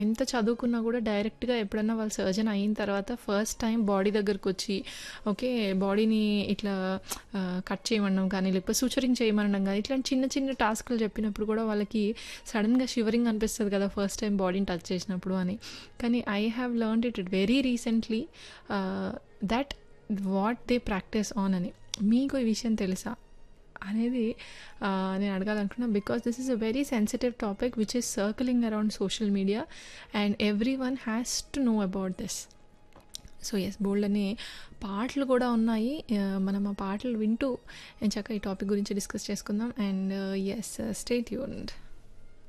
ఎంత చదువుకున్నా కూడా డైరెక్ట్‌గా ఎప్పుడన్నా వాళ్ళు సర్జన్ అయిన తర్వాత ఫస్ట్ టైం బాడీ దగ్గరకొచ్చి ఓకే బాడీని ఇట్లా ఆహ్, కట్ చేయమనడం కానీ, లేకపోతే సూచరింగ్ చేయమనడం గానీ, ఇట్లాంటి చిన్న చిన్న టాస్క్‌లు చెప్పినప్పుడు కూడా వాళ్ళకి సడెన్‌గా షివరింగ్ అనిపిస్తది కదా! ఫస్ట్ టైం బాడీని టచ్ చేసినప్పుడు అని. కానీ I have learned it very recently ah, that what they practice on అని. మీకు ఈ విషయం తెలుసా? అనేది ఆహ్, నేను అడగాలనుకున్నా. Because this is a very sensitive topic which is circling around social media and everyone has to know about this. So, yes బోలెడన్ని పాటలు కూడా ఉన్నాయి. ఆహ్, మనం ఆ పాటలు వింటూ ఎంచక్కా ఈ టాపిక్ గురించి డిస్కస్ చేసుకుందాం. And yes stay tuned.